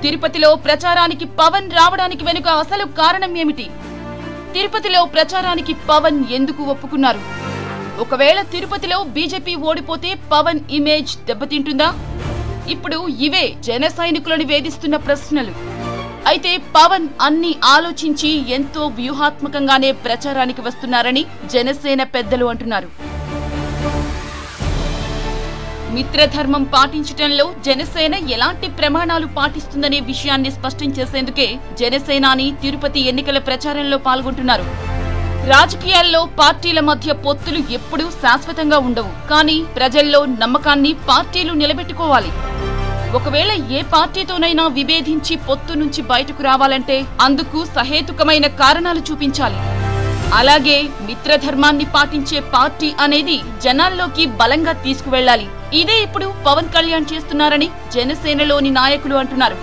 తిరుపతిలో ప్రచారానికి పవన్ రావడానికి వెనుక అసలు కారణం ఏమిటి తిరుపతిలో ప్రచారానికి పవన్ ఎందుకు ఒప్పుకున్నారు ఒకవేళ తిరుపతిలో బీజేపీ ఓడిపోతే పవన్ ఇమేజ్ దెబ్బతింటుందా ఇప్పుడు ఇవే జన సైనికులను వేధిస్తున్న ప్రశ్నలు అయితే పవన్ అన్ని ఆలోచించి ఎంతో వ్యూహాత్మకంగానే ప్రచారానికి వస్తున్నారని జనసేన పెద్దలు అంటున్నారు మిత్రధర్మం పాటించటంలో జనసేన ఎలాంటి ప్రమాణాలు పాటిస్తుందనే విషయాన్ని స్పష్టం చేసేందుకే జనసేనాని తిరుపతి ఎన్నికల ప్రచారంలో పాల్గొంటున్నారు రాజకీయాల్లో పార్టీల మధ్య పొత్తులు ఎప్పుడూ శాశ్వతంగా ఉండవు కానీ ప్రజల్లో నమ్మకాన్ని పార్టీలు నిలబెట్టుకోవాలి ఒకవేళ ఏ పార్టీతోనైనా విభేదించి పొత్తు నుంచి బయటకు రావాలంటే అందుకు సహేతుకమైన కారణాలు చూపించాలి అలాగే మిత్రధర్మాన్ని పాటించే పార్టీ అనేది జనాల్లోకి బలంగా తీసుకువెళ్ళాలి ఇదే ఇప్పుడు పవన్ కళ్యాణ్ చేస్తున్నారని జనసేనలోని నాయకులు అంటున్నారు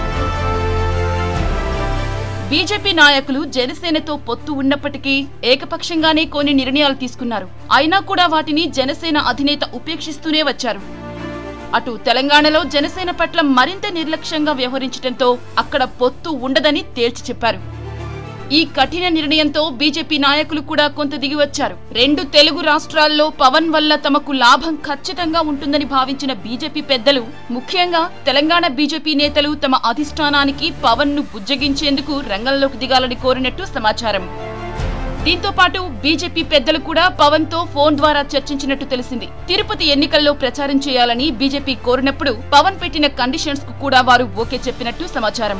బీజేపీ నాయకులు జనసేనతో పొత్తు ఉన్నప్పటికీ ఏకపక్షంగానే కొన్ని నిర్ణయాలు తీసుకున్నారు అయినా కూడా వాటిని జనసేన అధినేత ఉపేక్షిస్తూనే వచ్చారు అటు తెలంగాణలో జనసేన పట్ల మరింత నిర్లక్ష్యంగా వ్యవహరించడంతో అక్కడ పొత్తు ఉండదని తేల్చి చెప్పారు ఈ కఠిన నిర్ణయంతో బీజేపీ నాయకులు కూడా కొంత దిగి వచ్చారు రెండు తెలుగు రాష్ట్రాల్లో పవన్ వల్ల తమకు లాభం ఖచ్చితంగా ఉంటుందని భావించిన బీజేపీ పెద్దలు ముఖ్యంగా తెలంగాణ బీజేపీ నేతలు తమ అధిష్టానానికి పవన్ ను బుజ్జగించేందుకు రంగంలోకి దిగాలని కోరినట్టు సమాచారం దీంతో పాటు బీజేపీ పెద్దలు కూడా పవన్ తో ఫోన్ ద్వారా చర్చించినట్టు తెలిసింది తిరుపతి ఎన్నికల్లో ప్రచారం చేయాలని బీజేపీ కోరినప్పుడు పవన్ పెట్టిన కండిషన్స్ కు కూడా వారు ఓకే చెప్పినట్టు సమాచారం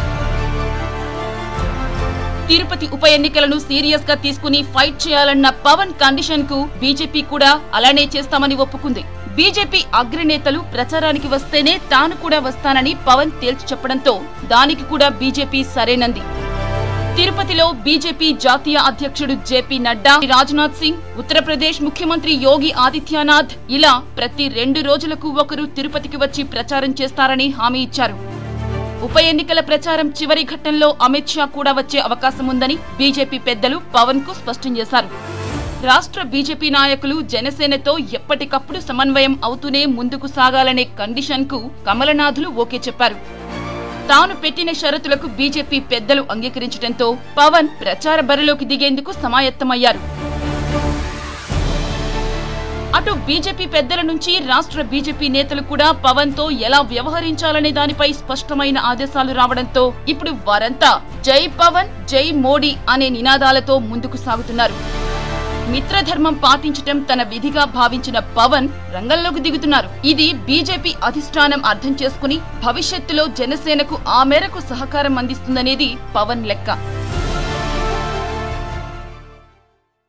తిరుపతి ఉప ఎన్నికలను సీరియస్ గా తీసుకుని ఫైట్ చేయాలన్న పవన్ కండిషన్ కు బీజేపీ కూడా అలానే చేస్తామని ఒప్పుకుంది బీజేపీ అగ్రనేతలు ప్రచారానికి వస్తేనే తాను కూడా వస్తానని పవన్ తేల్చి చెప్పడంతో దానికి కూడా బీజేపీ సరేనంది తిరుపతిలో బీజేపీ జాతీయ అధ్యక్షుడు జేపీ నడ్డా రాజ్నాథ్ సింగ్ ఉత్తరప్రదేశ్ ముఖ్యమంత్రి యోగి ఆదిత్యనాథ్ ఇలా ప్రతి రెండు రోజులకు ఒకరు తిరుపతికి వచ్చి ప్రచారం చేస్తారని హామీ ఇచ్చారు ఉప ఎన్నికల ప్రచారం చివరి ఘట్టంలో అమిత్ షా కూడా వచ్చే అవకాశం ఉందని బీజేపీ పెద్దలు పవన్ కు స్పష్టం చేశారు రాష్ట్ర బీజేపీ నాయకులు జనసేనతో ఎప్పటికప్పుడు సమన్వయం అవుతూనే ముందుకు సాగాలనే కండిషన్ కు కమలనాథులు ఓకే చెప్పారు తాను పెట్టిన షరతులకు బీజేపీ పెద్దలు అంగీకరించడంతో పవన్ ప్రచార బరిలోకి దిగేందుకు సమాయత్తమయ్యారు అటు బీజేపీ పెద్దల నుంచి రాష్ట్ర బీజేపీ నేతలు కూడా పవన్ తో ఎలా వ్యవహరించాలనే దానిపై స్పష్టమైన ఆదేశాలు రావడంతో ఇప్పుడు వారంతా జై పవన్ జై మోడీ అనే నినాదాలతో ముందుకు సాగుతున్నారు మిత్రధర్మం పాటించటం తన విధిగా భావించిన పవన్ రంగంలోకి దిగుతున్నారు ఇది బీజేపీ అధిష్టానం అర్థం చేసుకుని భవిష్యత్తులో జనసేనకు ఆ మేరకు సహకారం అందిస్తుందనేది పవన్ లెక్క